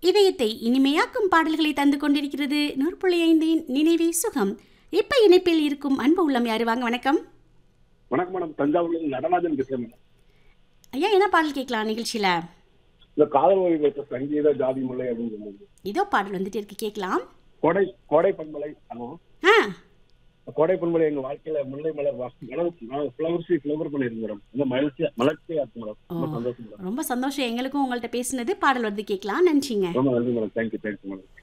இதயத்தை இனிமையாக்கும் பாடல்களை தந்து கொண்டிருக்கிறது நூறு புள்ளி ஐந்தின் நினைவே சுகம் இப்ப இணைப்பில் இருக்கும் அன்பு உள்ளம் யாரு வாங்க வணக்கம் வணக்கம் மேடம் தஞ்சாவூர்ல நடராஜன் பேசுறேன் மேடம் ஐயா என்ன பாடல் கேட்கலாம் நிகழ்ச்சியில இந்த காதல் ஓய்வு வைத்த சங்கீத ஜாதி முல்லை அப்படின்னு சொன்னாங்க இதோ பாடல் வந்துட்டு இருக்கு கேட்கலாம் கோடை கோடை பண்பலை ஹலோ ஆ கோடை பண்பலை எங்க வாழ்க்கையில முல்லை மலர் ஃபிளவர்ஸி ஃபிளவர் பண்ணிருக்கு மேடம் ரொம்ப மகிழ்ச்சியா மலர்ச்சியா இருக்கு மேடம் ரொம்ப சந்தோஷம் மேடம் ரொம்ப சந்தோஷம் எங்களுக்கும் உங்கள்ட்ட பேசினது பாடல் வந்து கேட்கலாம் நன்றிங்க ரொம்ப நன்றி மேடம் தேங்க்யூ தேங்க்யூ மேடம்